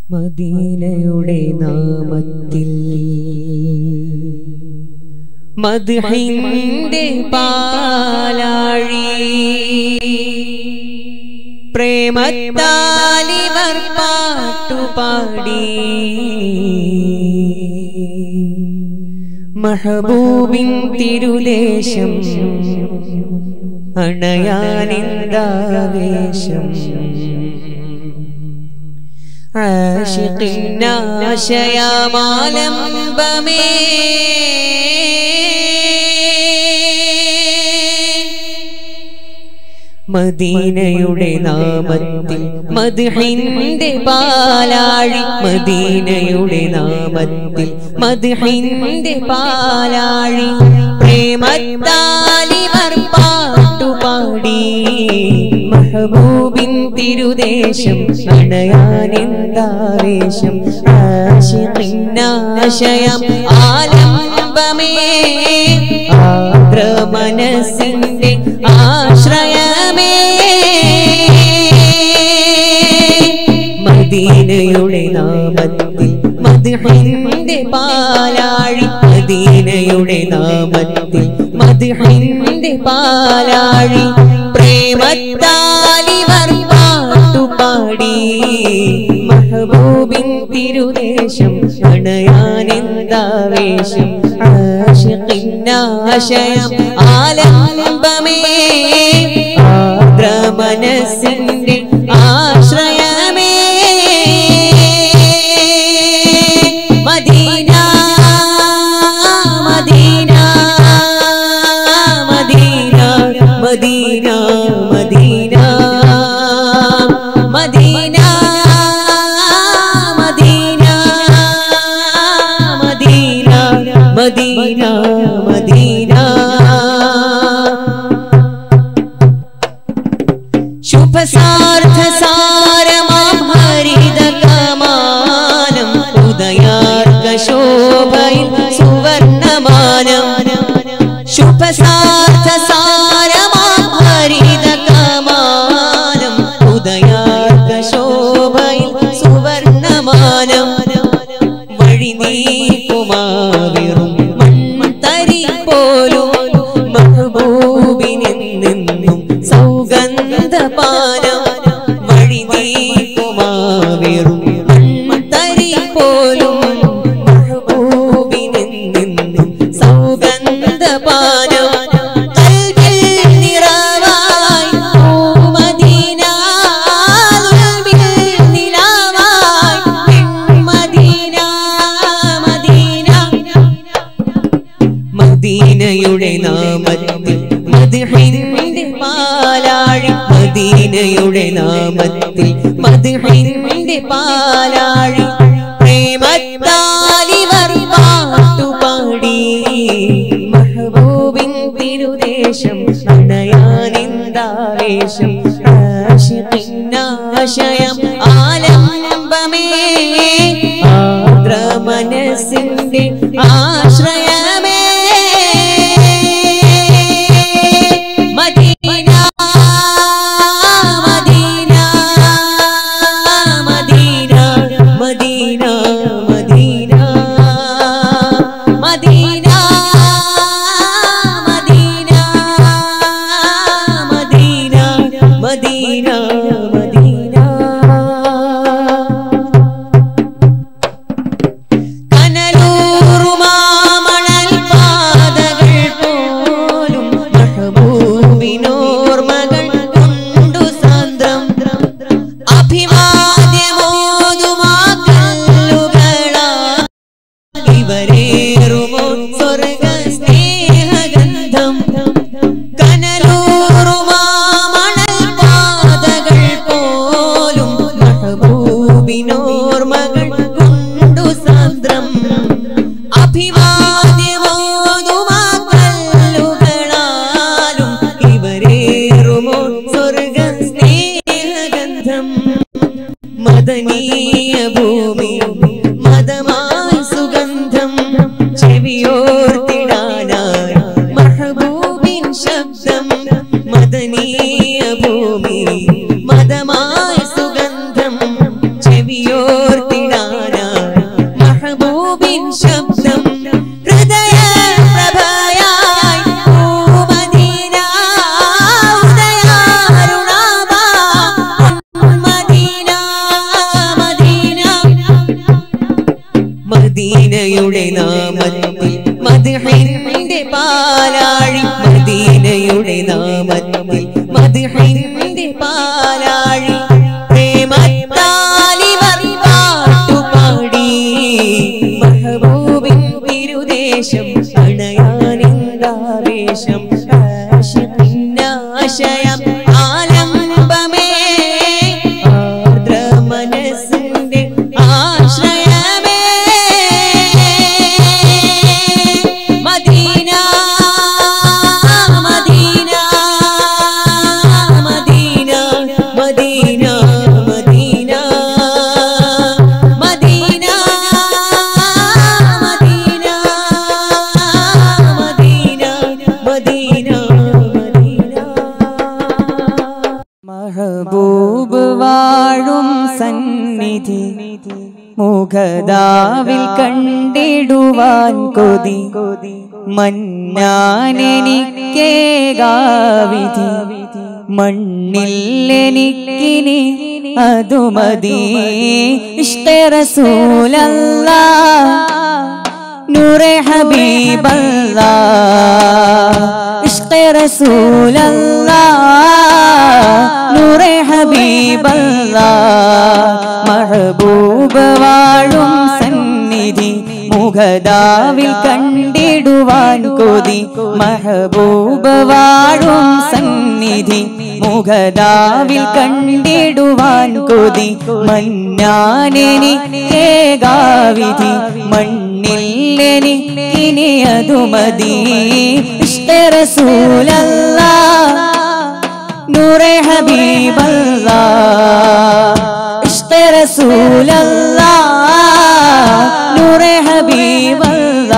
മദീനയുടെ നാമത്തിൽ മദ്ഹിന്റെ പാലാഴി പ്രേമത്താലിവർ പാട്ടുപാടി മഹബൂബിൻ തിരുദേശം അണയാനിന്ദാവേശം ആശിഖിന്നാശയമാലംബമേ മദീനയുടെ നാമത്തിൽ മദ്ഹിന്റെ പാലാഴി മദീനയുടെ നാമത്തിൽ മദ്ഹിന്റെ പാലാഴി പ്രേമത്താലിവർ പാട്ടുപാടി മഹബൂബിൻ തിരുദേശം അണയാനെന്താവേശം ആശിഖിന്നാശയം ആലംബമേ ആദ്ര മനസ്സിന്റെ ആശ്രയമേ മദീനയുടെ നാമത്തിൽ മദ്ഹിന്റെ പാലാഴി മദീനയുടെ നാമത്തിൽ മദ്ഹിന്റെ പാലാഴി പ്രേമത്താലിവർ പാട്ടുപാടി മഹബൂബിൻ തിരുദേശം അണയാനെന്താവേശം ആശിഖിന്നാശയം ആലംബമേ ആദ്ര മനസ്സിന്റെ ആശ്രയമേ Medina Medina Medina Medina Medina Medina Medina Medina Medina Medina ശുഭസാർത്ഥ സാരമാം ഹരിത കമാനം ഉദയാർക്ക ശോഭയിൽ സുവർണമാനം ശുഭസാർത്ഥ സാരമാം ഹരിത കമാനം ഉദയാർക്ക ശോഭയിൽ സുവർണമാനം വഴി നീക്കുമാവിറും മൺതരി പോലും മഹബൂബിനിൽ നിന്നും സൗഗന്ധപാനം വഴി നീക്കുമാവിറും മൺതരി പോലും മഹബൂബിനിൽ നിന്നും സൗഗന്ധപാനം കൽവിൽ നിറവായി പൂമദീന ദുൽമിൽ നിലാവായി പെൺമദീന മദീന മദീനയുടെ നാമത്തിൽ മദ്ഹിന്റെ പാലാഴി മദീനയുടെ നാമത്തിൽ മദ്ഹിന്റെ പാലാഴി പ്രേമത്താലിവർ പാട്ടുപാടി മഹബൂബിൻ തിരുദേശം അണയാനിന്ദാവേശം ആശിഖിന്നാശയം ആലംബമേ ആദ്ര മനസ്സിന്റെ ആശ്രയമേ Medina Medina Medina Medina Medina Medina Medina Medina Medina Medina കനലൂറുമാമണൽ പാതകൾ പോലും മഹബൂബിനോർമകൾ കൊണ്ടു സാന്ദ്രം അഭിവാദ്യമോതുമാ കല്ലുകളാ ഇവരേറുമോ സ്വർഗ സ്നേഹഗന്ധം കനലൂറുമാമണൽ പാതകൾ പോലും മഹബൂബിനോർമകൾ കൊണ്ടു സാന്ദ്രം അഭിവാദ്യമോതുമാ കല്ലുകളാലും ഇവരേറുമോ സ്വർഗ സ്നേഹഗന്ധം മദനീയ ഭൂമി മതമായി സുഗന്ധം ചെവിയോർത്തിടാനായി മഹബൂബിൻ ശബ്ദം മദനീയ ഭൂമി മതമായി സുഗന്ധം ചെവിയോർത്തിടാനായി മദീനയുടെ നാമത്തിൽ മദ്ഹിന്റെ പാലാഴി മദീനയുടെ നാമത്തിൽ മദ്ഹിന്റെ പാലാഴി പ്രേമത്താലിവർ പാട്ടുപാടി മഹബൂബിൻ തിരുദേശം അണയാനെന്താവേശം ആശയം ആലംബമേ ആർദ്ര മനസ്സിന്റെ ആശ്രയമേ Medina Medina Medina Medina Medina Medina Medina Medina Medina മഹബൂബ് വാഴും സന്നിധി മുഖദാവിൽ കണ്ടിടുവാൻ കൊതി മന്നാനെനിക്കേകാവിധി മണ്ണില്ലെനിക്കിനി അതു മതി ഇഷ്ടറസൂലല്ല നൂറെ ഹബീബല്ല ഇഷ്ക റസൂലല്ല നൂറെ ഹബീബല്ല മഹബൂബ് വാഴും സന്നിധി മുഖദാവിൽ കണ്ടിടുവാൻ കൊതി മഹബൂബ് വാഴും സന്നിധി മുഖദാവിൽ കണ്ടിടുവാൻ കൊതി മന്നാനെനിക്കേകാവിധി മണ്ണില്ലെനി ഇനി അതു മതി ഇഷ്ടറസൂലല്ല നൂറെ ഹബീബല്ല ഇഷ്ടറസൂലല്ല നൂറെ ഹബീബല്ല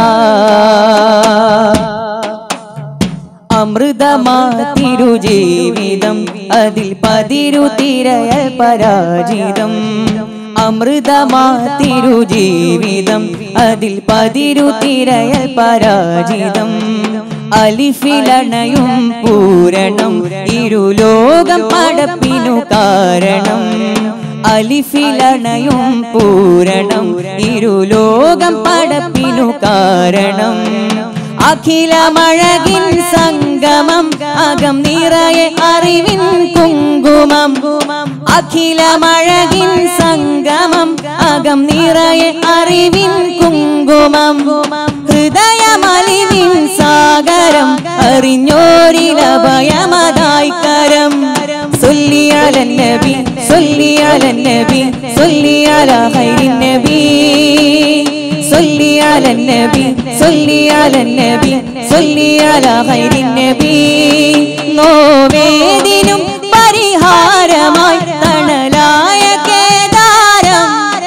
അമൃതമാ തിരുജീവിതം അതിൽ പതിരു തിരയൽ പരാജിതം അമൃതമാ തിരുജീവിതം അതിൽ പതിരു തിരയൽ പരാജിതം അലിഫിലണയും പൂരണം ഇരുലോകം പടപ്പിനു കാരണം അലിഫിലണയും പൂരണം ഇരുലോകം പടപ്പിനു കാരണം അഖിലമഴകിൻ സംഗമം അകം നിറയെ അറിവിൻ കുങ്കുമം അഖിലമഴകിൻ സംഗമം അകം നിറയെ അറിവിൻ കുങ്കുമം ഹൃദയമലിവിൻ സാഗരം അറിഞ്ഞോരിലഭയമതായി കരം സൊല്ലിയാലൻ നബി സൊല്ലിയാലൻ നബി സൊല്ലിയാല ഹൈരിൻ നബി സൊല്ലിയാല നബി സൊല്ലിയാല നബി സൊല്ലിയാല ഹൈരിൻ നബി നോവേദിനും പരിഹാരമായി തണലായ കേദാരം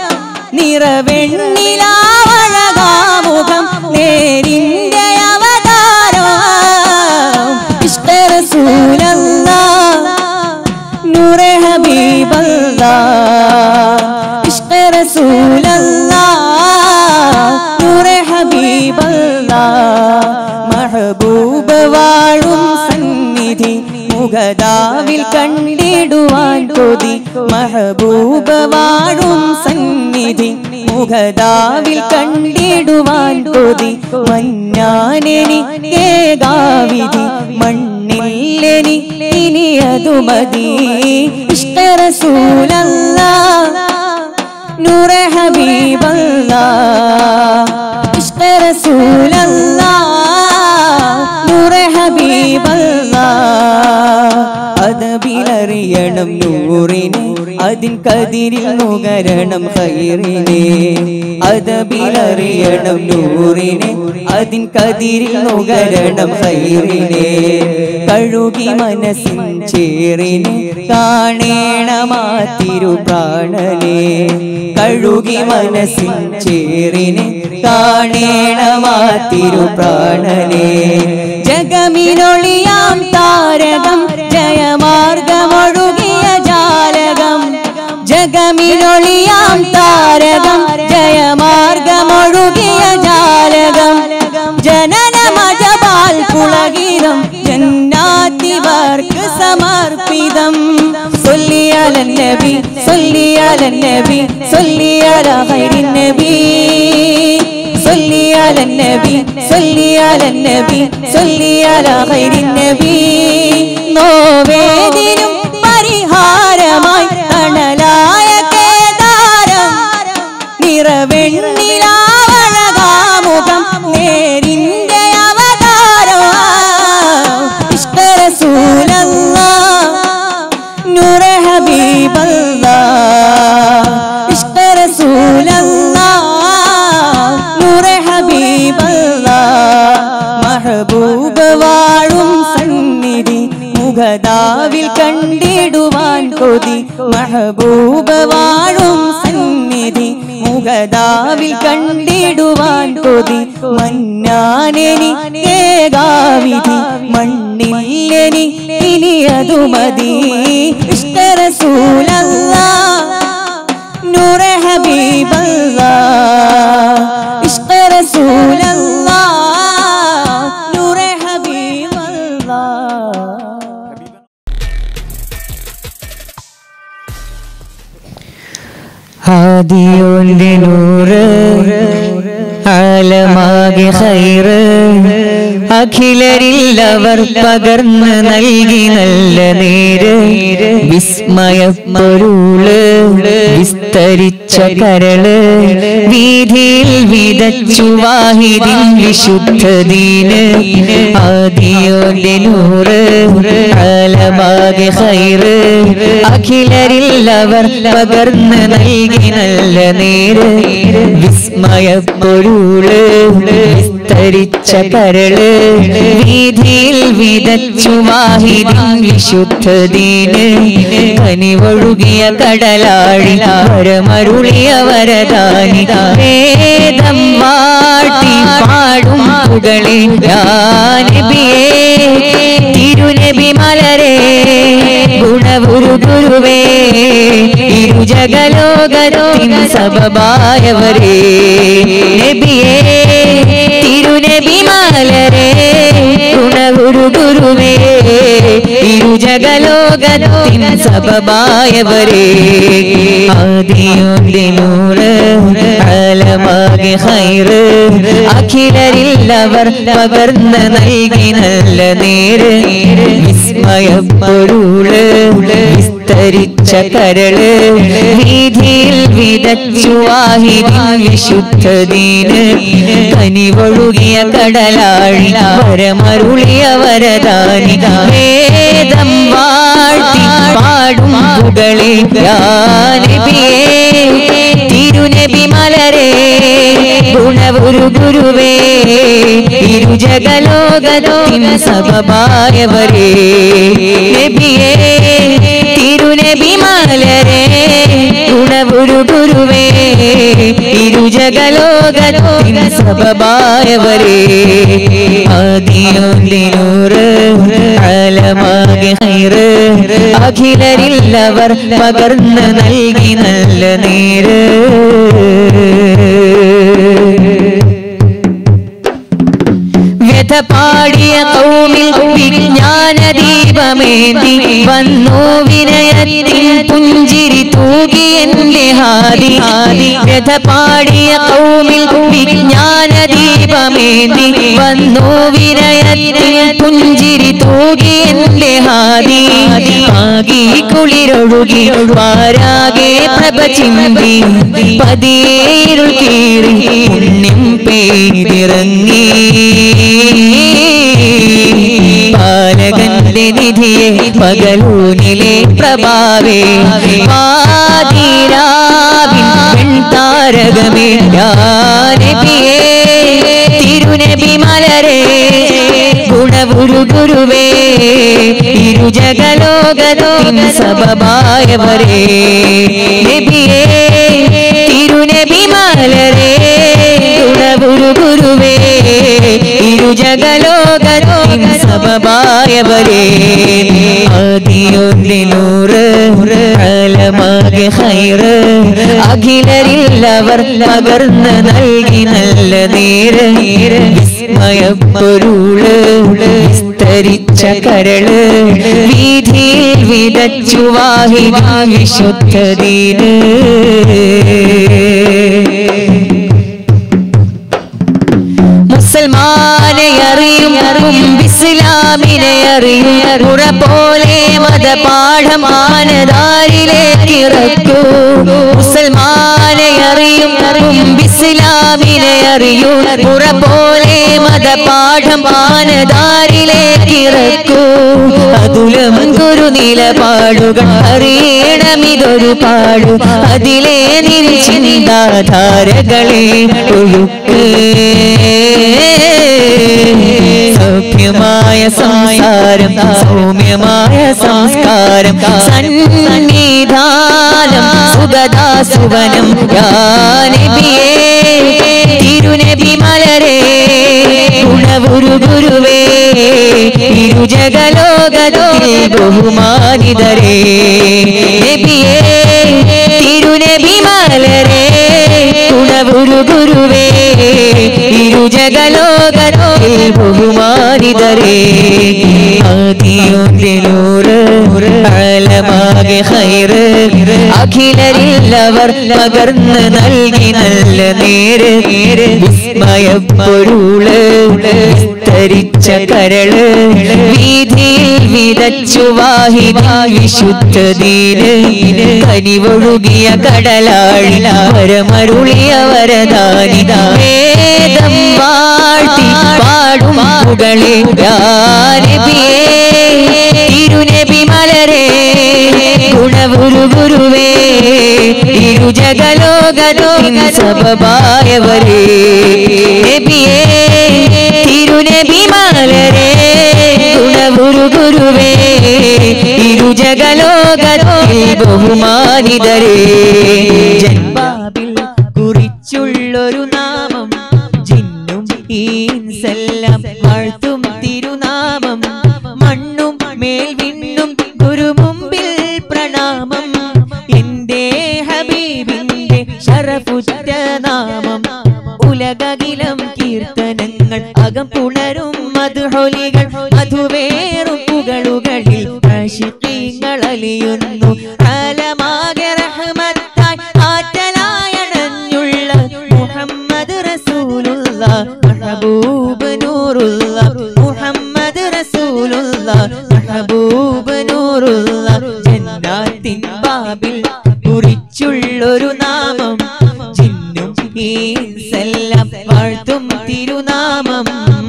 നിറവെണ്ണിലാവഴകാമുഖം നേരിന്റെ അവതാരം ഇഷ്ടറസൂലല്ല നൂറെ ഹബീബല്ല ഇഷ്ടറസൂലല്ല നൂറെ ഹബീബല്ല മഹബൂബ് വാഴും സന്നിധി മുഖദാവിൽ കണ്ടിടുവാൻ കൊതി മഹബൂബ് വാഴും സന്നിധി മുഖദാവിൽ കണ്ടിടുവാൻ കൊതി മഞ്ഞാനെനി കേകാവിധി മണ്ണില്ലെനി ഇനി അതു മതി ഇഷ്ടറസൂലല്ല നൂറെ ഹബീബല്ല ഇഷ്ടറസൂലല്ല നൂറെ ഹബീബല്ല അതബിലറിയണം നൂറിനെ അതിൻ കതിരിൽ നുകരണം ഹൈറിനെ അതബിലറിയണം നൂറിനെ അതിൻ കതിരിൽ നുകരണം ഹൈറിനെ കഴുകി മനസ്സിൻ ചേറിനെ കാണേണമാ തിരുപ്രാണനെ കഴുകി മനസ്സിൻ ചേറിനെ കാണേണമാ തിരുപ്രാണനെ ജഗമിനൊളിയാം താരകം ജയമാർഗമൊഴുകിയ ജാലകം ജഗമിനൊളിയാം താരകം ജയമാർഗമൊഴുകിയ ജാലകം ജനനമജപാൽ പുളകിതം ജന്നാത്തിവർക്ക് സമർപ്പിതം സൊല്ലിയാലൻ നബി സൊല്ലിയാലൻ നബി സൊല്ലിയാല ഹൈരിൻ നബി على النبي صلي على النبي صلي على خير النبي നോവേദിനും പരിഹാരമായി അണലായ കേദാരം നിറവെണ്ണിലാവഴകാമുഖം നേരിന്റെ അവതാരം ഇഷ്ട റസൂലല്ലാ നൂറ ഹബീബല്ലാ ഇഷ്ട റസൂലല്ലാ നൂറ ഹബീബല്ലാ മഹബൂബ് വാഴും സന്നിധി മുഖദാവിൽ കണ്ടിടുവാൻ കൊതി മഹബൂബ് വാഴും സന്നിധി മുഖദാവിൽ കണ്ടിടുവാൻ കൊതി മന്നാനെനി ഏകാവിധി മണ്ണില്ലെനി ഇനി അതു മതി ഇഷ്ടറസൂലല്ല നൂറ ഹബീബല്ല ഇഷ്ടറസൂലല്ല നൂറ ഹബീബല്ല ആദിയോന്റെ നൂറ് ആലമാകെ ഹൈറ് അഖിലരിൽ അവർ പകർന്ന് നൽകി നല്ല നേര് വിസ്മയപ്പൊരുള് വിസ്തരിച്ച കരള് വീതിയിൽ വിതച്ചു വാഹിദിൻ വിശുദ്ധദീന് ആദിയോന്റെ നൂറ് ആലമാകെ ഹൈറ് അഖിലരിൽ അവർ പകർന്ന് നൽകി നല്ല നേര് വിസ്മയപ്പൊരുള് വിസ്തരിച്ച കരള് വീതിയിൽ വിതച്ചു വാഹിദിൻ വിശുദ്ധദീന് കനിവൊഴുകിയ കടലാഴി വരമരുളിയ വരദാനി വേദം വാട്ടി പാടും പുകളെ നബിയേ തിരുനബി മലരേ ഗുണവുരു ഗുരുവേ ഇരുജഗലോകത്തിൻ സബബായവരേ നബിയേ തിരുനബി മലരേ ഗുണഗുരു ഗുരുവേ ഇരുജഗലോകത്തിൻ സബബായവരേ ആദിയോന്റെ നൂറ് ആലമാകെ ഹൈറ് അഖിലരിൽ അവർ പകർന്ന് നൽകി നല്ല നേര് വിസ്മയപ്പൊരുള് വിസ്തരിച്ച കരള് വീതിയിൽ വിതച്ചു വാഹിദിൻ വിശുദ്ധദീന് കനിവൊഴുകിയ കടലാഴി വരമരുളിയ വരദാനി വേദം വാഴ്ത്തി പാടും പുകളെ നബിയേ തിരുനബി മലരേ ഗുണവുരു ഗുരുവേ ഇരുജഗലോകത്തിൻ സബബായവരേ നബിയേ തിരുനബി മലരേ ഗുണവുരു ഗുരുവേ ഇരുജഗലോകത്തിൻ സബബായവരേ ആദിയോന്തിനൂറ് ആലമാകെ ഹൈറ് അഖിലരിൽ അവർ പകർന്ന് നൽകി നല്ല നേര് വ്യഥ പാടിയ കൗമിൽ വിജ്ഞാന ദീപമേന്തി വന്നു വിനയത്തിൻ പുഞ്ചിരി തൂകി എന്റെ ഹാദി വ്യഥ പാടിയ കൗമിൽ വിജ്ഞാന ദീപമേന്തി വന്നു വിനയത്തിൻ പുഞ്ചിരി തൂകി എന്റെ ഹാദി ആകി കുളിരൊഴുകി വാരാകെ പ്രഭ ചിന്തി പതിയേരുൾ കീറി പുണ്യം പെയ്തിറങ്ങി പാലകന്റെ നിധിയെ പകലൂനിലെ പ്രഭാവേ പാതിരാവിൻ പെൺതാരകമേ നബിയേ തിരുനബി മലരേ ഗുണവുരു ഗുരുവേ ഇരുജഗലോകത്തിൻ സബബായവരേ നബിയേ തിരുനബി മലരേ ഗുണവുരു ഗുരുവേ ഇരുജഗലോകത്തിൻ സബബായവരേ ആദിയൊന്റെ നൂറ് അലമാകെ ഹൈറ് അഖിലരിൽ അവർ പകർന്ന് നൽകി നല്ല നേര് വിസ്മയപ്പൊരുള് വിസ്തരിച്ച കരള് വീതിയിൽ വിതച്ചു വാഹിദ വിശുദ്ധതീന് പോലെ മതപാഠമാനതാരിലേക്ക് ഇറക്കൂ മുസൽമാനെ അറിയും ഇസ്ലാമിനെ അറിയൂ പുറ പോലെ മതപാഠം മാനതാരിലേക്ക് ഇറക്കൂ അതുലം ഗുരു നിലപാടുകൾ അറിയണമിതൊരു പാടു അതിലെ നിൻ ചിന്താധാരകളെ ഒഴുക്ക് സൗഖ്യമായ സംസാരം സൗമ്യമായ സംസ്കാരം സന്നിധാനം സുഗദാസുവനം യാനബിയേ തിരുനബി മലരേ ഗുണഗുരു ഗുരുവേ ഇരുജഗലോകത്തിൽ ബഹുമാനിതരേ നബിയേ തിരുനബി മലരേ ഗുണഗുരു ഗുരുവേ ഇരുജഗലോകത്തിൽ ബഹുമാനിതരേ ആദിയൊന്നിലൂറ് ആലമാകെ ഹൈറ് അഖിലരില്ലവർ പകർന്ന് നൽകി നല്ല നേര് നേര് വിസ്മയപ്പൊരുള് വിസ്തരിച്ച കരള് വീതിയിൽ വിതച്ചു വാഹിനി വിശുദ്ധതീന് കനിവൊഴുകിയ കടലാഴി വരമരുളിയ വരദാനി വേദം വാഴ്ത്തി പാടും പുകളെ നബിയേ തിരുനബി മലരേ ഗുണഗുരു ഗുരുവേ ഇരുജഗലോകത്തിൻ സബബായവരേ നബിയേ തിരുനബി മലരേ ഗുണഗുരു ഗുരുവേ ഇരുജഗലോകത്തിൽ ബഹുമാനിതരേ ജന്മാവിൽ കുറിച്ചുള്ളൊരു നാമം ജിന്നും ഈൻസെല്ലാം വാഴ്ത്തും തിരുനാമം മണ്ണും മേൽ വിണ്ണും ഗുരു മുമ്പിൽ പ്രണാമം എന്റെ ഹബീബിന്റെ ശരഫുറ്റ നാമം ഉലകകിലം കീർത്തനങ്ങൾ അകം പുണരും മധുഹൊലികൾ മധുവേറും പുകളുകളിൽ ആശിഖീങ്ങൾ അലിയുന്നു ആലമാകെ റഹ്മത്തായി ആറ്റലായണഞ്ഞുള്ള മുഹമ്മദ് റസൂലുള്ള മഹബൂബ് നൂറുള്ള മുഹമ്മദ് റസൂലുള്ള മഹബൂബ് നൂറുള്ള ജന്നാത്തിൻ ബാബിൽ കുറിച്ചുള്ളൊരു നാമം ജിന്നും ഈൻസെല്ലാം വാഴ്ത്തും തിരുനാമം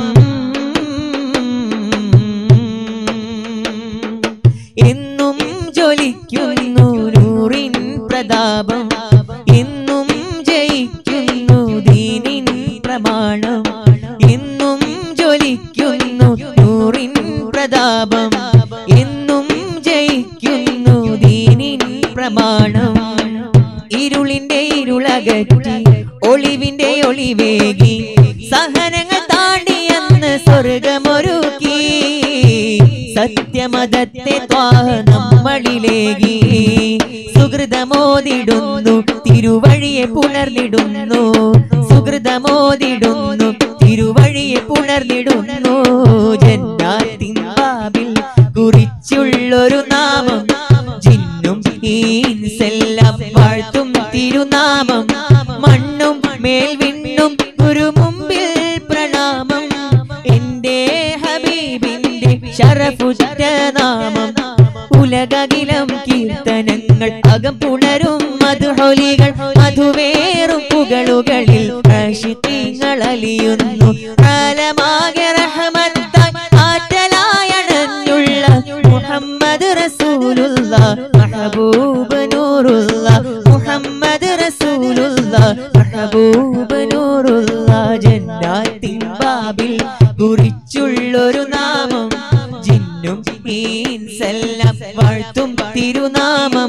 എന്നും ജ്വലിക്കുന്നു നൂറിൻ പ്രതാപം എന്നും ജയിക്കുന്നു ദീനിൻ പ്രമാണം എന്നും ജ്വലിക്കുന്നു നൂറിൻ പ്രതാപം എന്നും ജയിക്കുന്നു ദീനിൻ പ്രമാണം ഇരുളിന്റെ ഇരുളകറ്റി ഒളിവിന്റെ ഒളിവേകി സഹനങ്ങൾ താണ്ടി അന്ന് സ്വർഗമൊരുക്കി സത്യമതത്തെ ത്വാഹ നമ്മളിലേകി സുഹൃതമോദിടുന്നു തിരുവഴിയെ പുണർന്നിടുന്നു സുഹൃതമോദിടുന്നു തിരുവഴിയെ പുണർന്നിടുന്നു ജന്നാത്തിൻ ബാബിൽ കുറിച്ചുള്ളൊരു നാമം ജിന്നും ഈൻസെല്ലാം വാഴ്ത്തും തിരുനാമം മണ്ണും മേൽ വിണ്ണും ഗുരു മുമ്പിൽ പ്രണാമം എന്റെ ഹബീബിന്റെ ശരഫുറ്റ നാമം ഉലകകിലം കീർത്തനങ്ങൾ അകം പുണരും മധുഹൊലികൾ മധുവേറും പുകളുകളിൽ ആശിഖീങ്ങൾ അലിയുന്നു കാലമാകെ റഹ്മത്തായി ആറ്റലായണഞ്ഞുള്ള മുഹമ്മദ് റസൂലുള്ള മഹബൂബ് നൂറുള്ള മുഹമ്മദ് റസൂലുള്ള മഹബൂബ് നൂറുള്ള ജന്നാത്തിൻ ബാബിൽ കുറിച്ചുള്ളൊരു നാമം ജിന്നും ഈൻസെല്ലാം വാഴ്ത്തും തിരുനാമം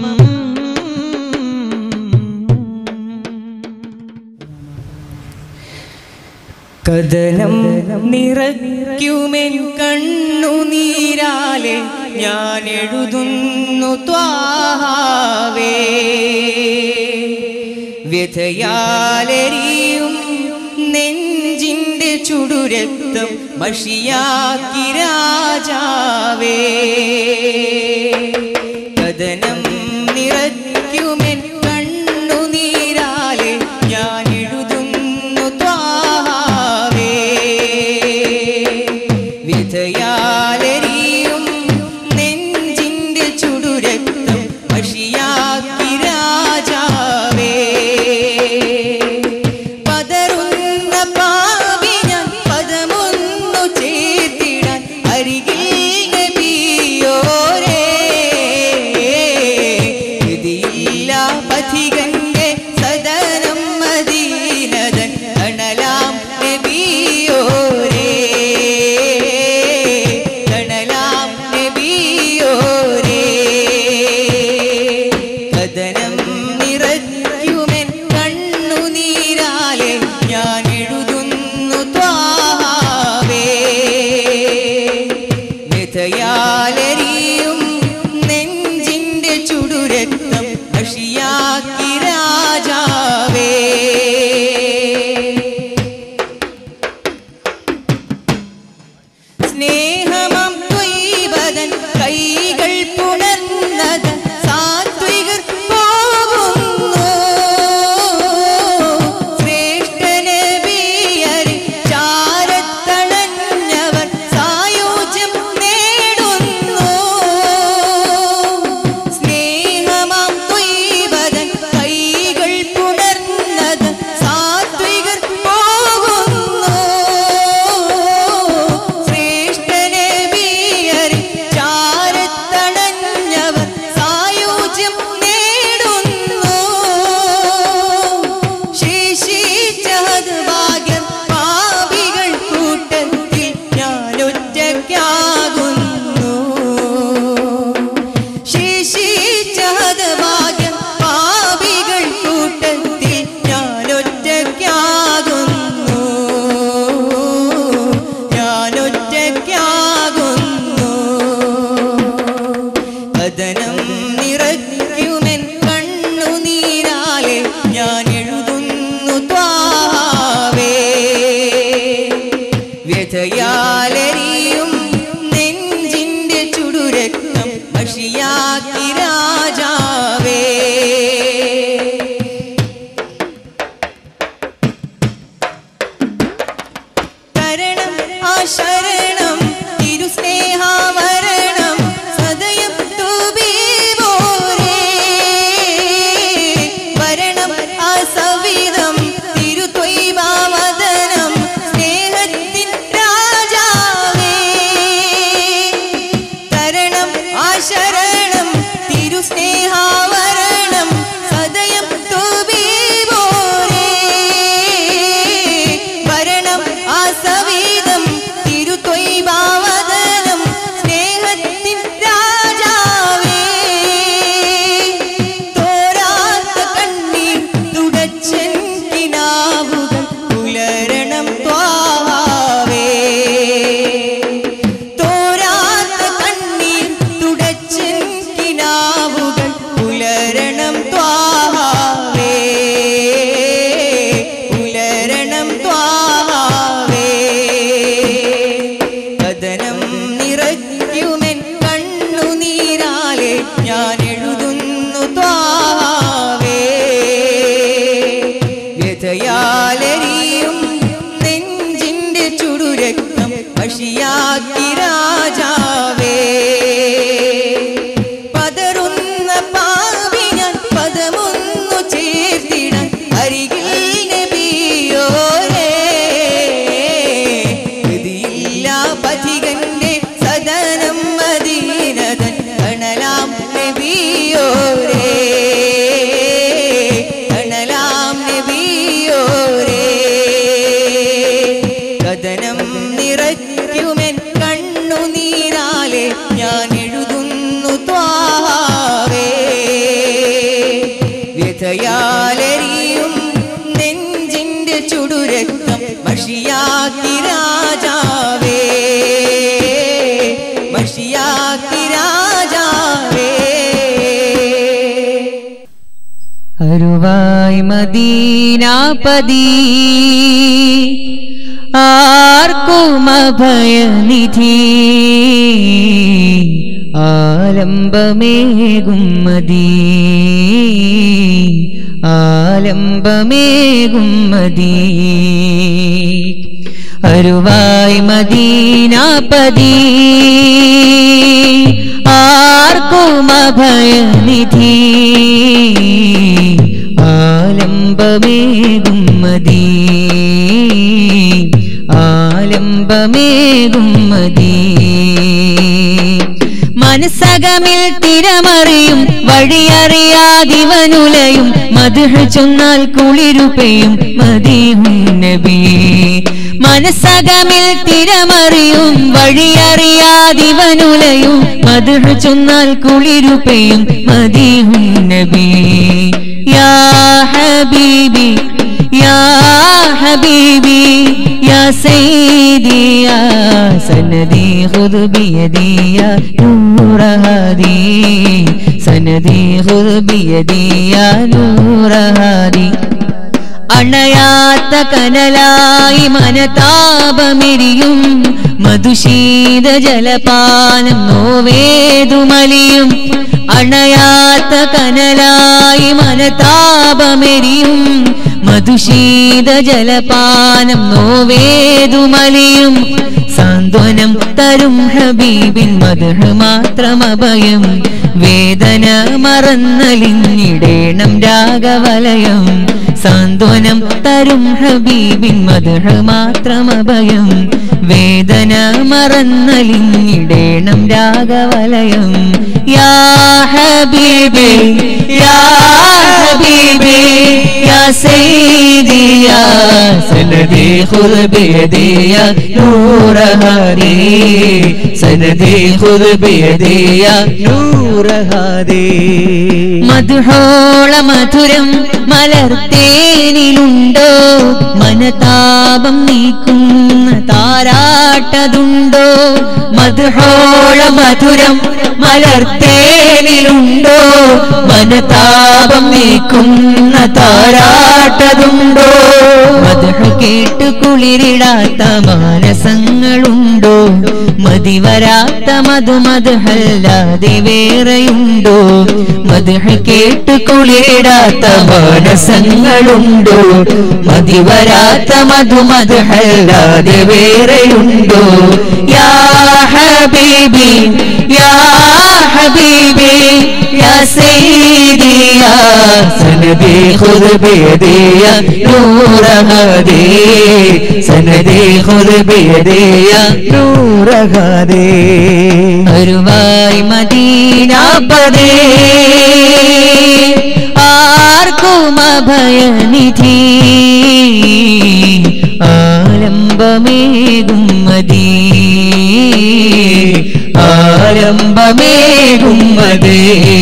കഥനം നിറയ്ക്കുമെൻ കണ്ണുനീരാലെ ഞാൻ എഴുതുന്നു ത്വാഹാവേ വ്യഥയാലെറിയും നെഞ്ചിന്റെ ചുടുരക്തം മഷിയാക്കി രാജാവേ കഥനം നിറയ്ക്കുമെൻ കണ്ണുനീരാലെ ഞാൻ എഴുതുന്നു ത്വാഹാവേ വിധയാലെറിയും ത്വാവേ വ്യഥയാലരിയും നെഞ്ചിന്റെ ചുടുരക്തം മഷിയാക്കി രാജാവേ തരണം ആ ശരണം തിരുസ്നേഹാവരണം സദയം തുബീവോരേ വരണം ആ സവിധം തിരുത്വൈവാവദനം സ്നേഹത്തിൻ രാജാവേ തരണം ആ ശരണം തിരുസ്നേഹാവരണം സദയം തുബീവോരേ വരണം ആ സവീതം തിരുത്വൈഭാവദനം സ്നേഹത്തിൻ രാജാവേ തോരാത്ത കണ്ണീർ തുടച്ചൻ കിനാവുകൾ പുലരണം ത്വാവേ തോരാത്ത കണ്ണീർ തുടച്ചൻ കിനാവുകൾ പുലരണം ത്വാവേ പുലരണം ത്വാവേ കഥനം നിറയ്ക്കുമെൻ കണ്ണുനീരാലെ ഞാൻ എഴുതുന്നു ത്വാവേ വ്യഥയാലരിയും നെഞ്ചിന്റെ ചുടുരക്തം വഷിയാക്കി രാജാവേ പതറുന്ന പാവി ഞാൻ പദമൊന്നു ചേർത്തിടാൻ അരികിൽ നബിയോരേ ഗതിയില്ല പഥികന്റെ സദനം മദീനതൻ കണലാം നബിയോരേ കണലാം നബിയോരേ കഥനം നിറയ്ക്കുമെൻ കണ്ണുനീരാലെ ഞാൻ എഴുതുന്നു ത്വാവേ വ്യഥയാലരിയും നെഞ്ചിന്റെ ചുടുരക്തം മഷിയാക്കി രാജാവേ മഷിയാക്കി രാജാവേ അരുവായി മദീനാപതി ആർക്കും അഭയനിധി ആലംബമേകും മതി ആലംബമേകും മതി അരുവായി മദീനാപതി ആർക്കും അഭയനിധി ആലംബമേകും മതി ആലംബമേകും മതി മനസ്സകമിൽ തിരമറിയും വഴിയറിയാതിവനുലയും മധുഹ ചൊന്നാൽ കുളിരുപെയും മതിയും നബി മനസ്സകമിൽ തിരമറിയും വഴിയറിയാതിവനുലയും മധുഹ ചൊന്നാൽ കുളിരുപെയും മതിയും നബി യാ ഹബീബി യാ ഹബീബി يا سيدي يا سندي خذ بيدي يا نور هادي سندي خذ بيدي يا نور هادي അണയാത്ത കനലായി മനതാപമെരിയും മധുശീത ജലപാനം നോവേതുമലിയും അണയാത്ത കനലായി മനതാപമെരിയും മധുശീത ജലപാനം നോവേതുമലിയും സാന്ത്വനം തരും ഹബീബിൻ മധുഹ മാത്രം അഭയം വേദന മറന്നലിഞ്ഞിടേണം രാഗവലയം സാന്ത്വനം തരും ഹബീബിൻ മധുഹ മാത്രം അഭയം വേദന മറന്നലിഞ്ഞിടേണം രാഗവലയം യാ ഹബീബി യാ ഹബീബി യാ സയ്യിദി യാ സനദി ഖുദ് ബിയദി യാ നൂറ ഹാദി സനദി ഖുദ് ബിയദി യാ നൂറ ഹാദി മധുഹോള മധുരം മലർത്തേനിലുണ്ടോ മനതാപം നീക്കുന്ന താരാട്ടതുണ്ടോ മധുഹോള മധുരം മലർത്തേനിലുണ്ടോ മനതാപം നീക്കുന്ന താരാട്ടതുണ്ടോ മധുഹ കേട്ട് കുളിരിടാത്ത മാനസങ്ങളുണ്ടോ മതിവരാത്ത മധു മധുഹല്ലാതെ വേറെയുണ്ടോ മധുഹ കേട്ട് കുളിരിടാത്ത മാനസങ്ങളുണ്ടോ മതിവരാത്ത മധു മധുഹല്ലാതെ വേറെയുണ്ടോ യാ ഹബീബി യാ ഹബീബി യാ സയ്യിദി യാ സനദി ഖുദ് ബിയദി യാ നൂറ ഹദി സനദി ഖുദ് ബിയദി യാ നൂറ ഹദി ഒരുവായി മദീന പദേ ആർക്കും അഭയനിധി ആലംബമേകും മതി ആലംബമേകും മതി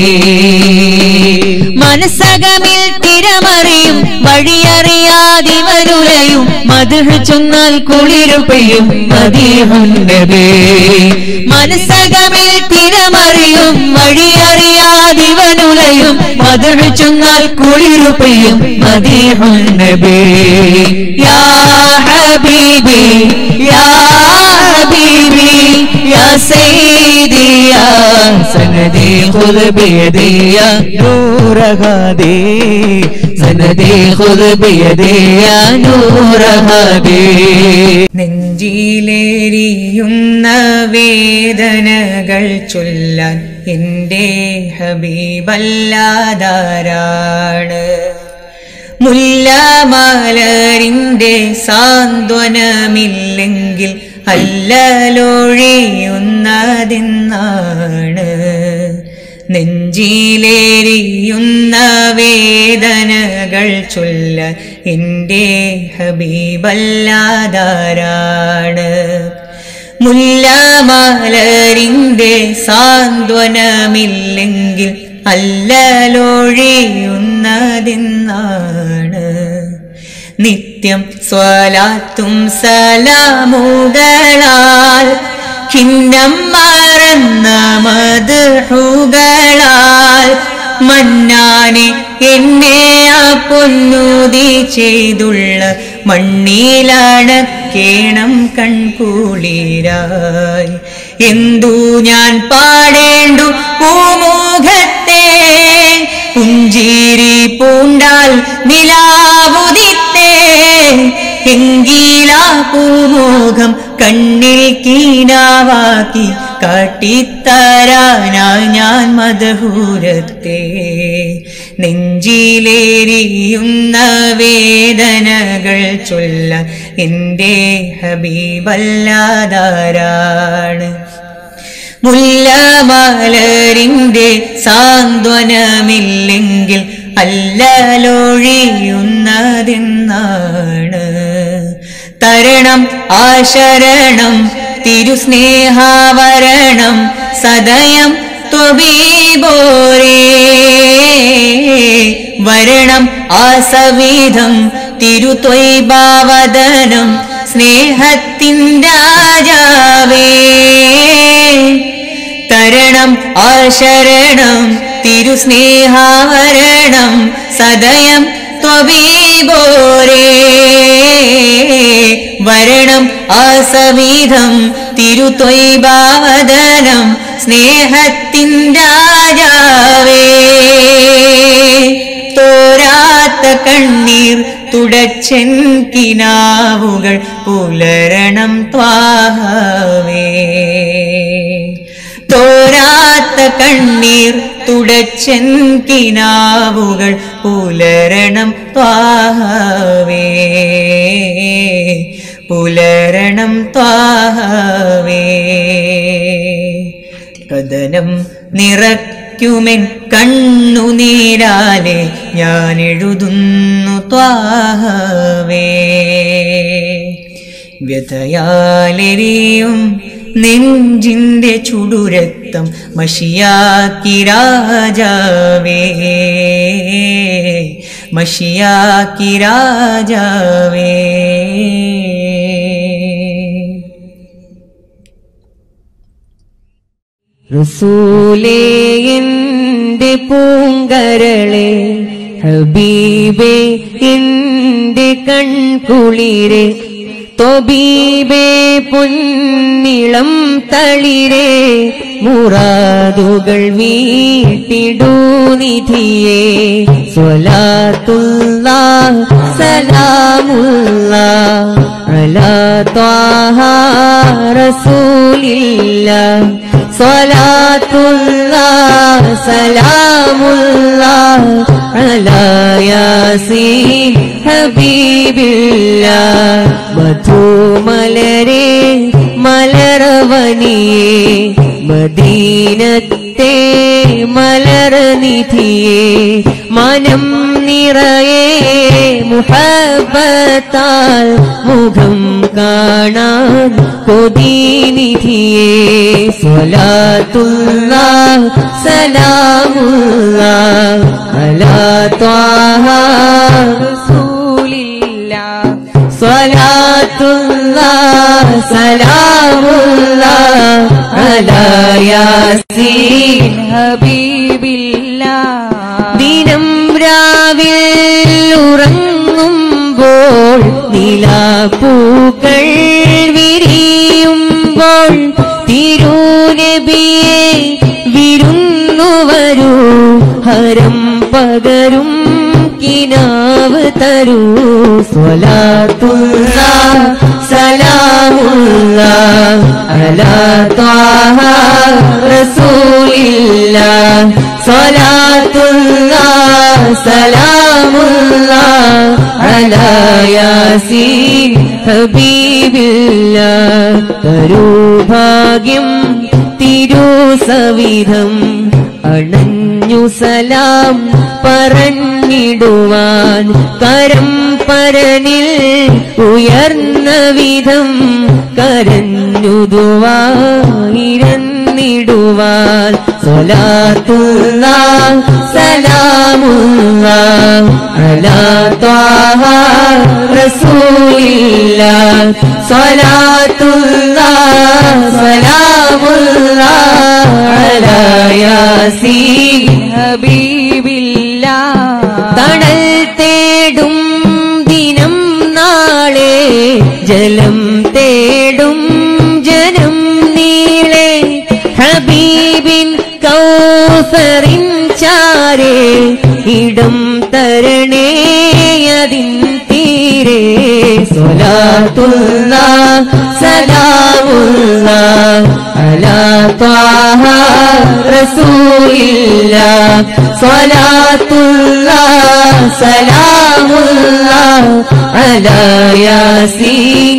മനസ്സകമിൽ തിരമറിയും വഴിയറിയാതിവരുലയും മധുഹ ചൊന്നാൽ കുളിരു പെയ്യും മദീഹുന്നബേ മനസ്സകമിൽ തിരമറിയും വഴിയറിയാതിവനുലയും മധുഹ ചൊന്നാൽ കുളിരു പെയ്യും മദീഹുന്നബേ യാ ഹബീബി യാ ഹബീബി യാ സയ്യിദി യാ സനദി ഖുദ് ബിയദി യാ നൂറ ഹദി സനദി ഖുദ് ബിയദി യാ നൂറ ഹദി നെഞ്ചിലേരിയുന്ന വേദനകൾ ചൊല്ലാൻ എൻ്റെ ഹബീബല്ലാതാരാണ് മുല്ലമലരിൻ്റെ സാന്ത്വനമില്ലെങ്കിൽ അല്ലലൊഴിയുന്നതെന്നാണ് നെഞ്ചിലേരിയുന്ന വേദനകൾ ചൊല്ല എൻ്റെ ഹബീബല്ലാതാരാണ് മുല്ലമലരിൻ്റെ സാന്ത്വനമില്ലെങ്കിൽ അല്ലലൊഴിയുന്നതെന്നാണ് നിത്യം സ്വലാത്തും സലാമുകളാൽ ഖിന്നം മറന്ന മധുഹുകളാൽ മന്നാനെ എന്നെ ആ പൊന്നുതി ചെയ്തുള്ള മണ്ണിലടക്കേണം കൺകുളിരായി എന്തു ഞാൻ പാടേണ്ടു പൂമുഖത്തെ പുഞ്ചിരി പൂണ്ടാൽ നിലാവുദിത്തേ എങ്കിലാ പൂമുഖം കണ്ണിൽ കീനാവാക്കി കാട്ടിത്തരാനാ ഞാൻ മധുരത്തെ നെഞ്ചിലേരിയുന്ന വേദനകൾ ചൊല്ല എൻ്റെ ഹബീബല്ലാതാരാണ് മുല്ലമലരിൻ്റെ സാന്ത്വനമില്ലെങ്കിൽ അല്ലലൊഴിയുന്നതെന്നാണ് തരണം ആശരണം തിരുസ്നേഹാവരണം സദയം ത്വബീബോരേ വരണം ആസവിധം തിരുത്വൈഭാവദനം സ്നേഹത്തിൻ രാജാവേ തരണം ആശരണം തിരുസ്നേഹാവരണം സദയം ത്വബീബോരേ വരണം ആസവിധം തിരുത്വൈഭാവദനം സ്നേഹത്തിൻ രാജാവേ തോരാത്ത കണ്ണീർ തുടച്ചൻ കിനാവുകൾ പുലരണം ത്വാഹവേ തോരാത്ത കണ്ണീർ തുടച്ചൻ കിനാവുകൾ പുലരണം ത്വാഹവേ പുലരണം ത്വാഹവേ കഥനം നിറയ്ക്കുമെൻ കണ്ണുനീരാലെ ഞാൻ എഴുതുന്നു ത്വാഹവേ വ്യഥയാലെരിയും നെഞ്ചിന്റെ ചുടുരക്തം മഷിയാക്കി രാജാവേ മഷിയാക്കി രാജാവേ റസൂലേ എന്റെ പൂങ്കരളെ ഹബീബേ എന്റെ കൺകുളിരെ തൊബീബേ പൊന്നിളം തളിരെ മുറാദുകൾ വീട്ടിടൂ നിധിയെ സ്വലാത്തുള്ള സലാമുള്ള അലാ ത്വാഹ റസൂലില്ല സ്വലാത്തുള്ള സലാമുള്ള അലാ യാസീൻ ഹബീബില്ല മധുമലരെ മലർവനിയെ മദീനത്തെ മലർനിധിയെ മനം നിറയെ മുഹബത്താൽ മുഖം കാണാൻ കൊതിനിധിയെ സ്വലാത്തുള്ള സലാമുള്ള അലാ ത്വാഹ റസൂലില്ല സ്വലാത്തുള്ള സലാമുള്ള അലാ യാസീൻ ഹബീബില്ല ദിനം രാവിൽ ഉറങ്ങുമ്പോൾ നിലാപ്പൂക്കൾ വിരിയുമ്പോൾ തിരുനബിയെ വിരുന്നു വരൂ ഹരം പകരും കിനാവ് തരൂ സ്വലാത്തുള്ള സലാമുള്ള അലാ ത്വാഹ റസൂലില്ല സ്വലാത്തുള്ള സലാമുള്ള അലാ യാസീൻ ഹബീബില്ല തരൂ ഭാഗ്യം തിരുസവിധം അണഞ്ഞു സലാം പറഞ്ഞിടുവാൻ കരം പരനിൽ ഉയർന്ന വിധം കരഞ്ഞുതുവായിരുന്നിടുവാൻ സ്വലാത്തുള്ള സലാമുള്ള അലാ ത്വാഹ റസൂലില്ല സ്വലാത്തുള്ള സലാമുള്ള അലാ യാസീൻ ഹബീബില്ല തണൽ തേടും ദിനം നാളെ ജലം തേടും ജനം നീളെ ഹബീബിൻ കൗസറിൻ ചാരേ ഇടം തരണേ അതിൻ തീരെ സ്വലാത്തുള്ള സലാമുള്ള അലാ ത്വാഹ റസൂലില്ല സ്വലാത്തുള്ള സലാമുള്ള അലാ യാസീൻ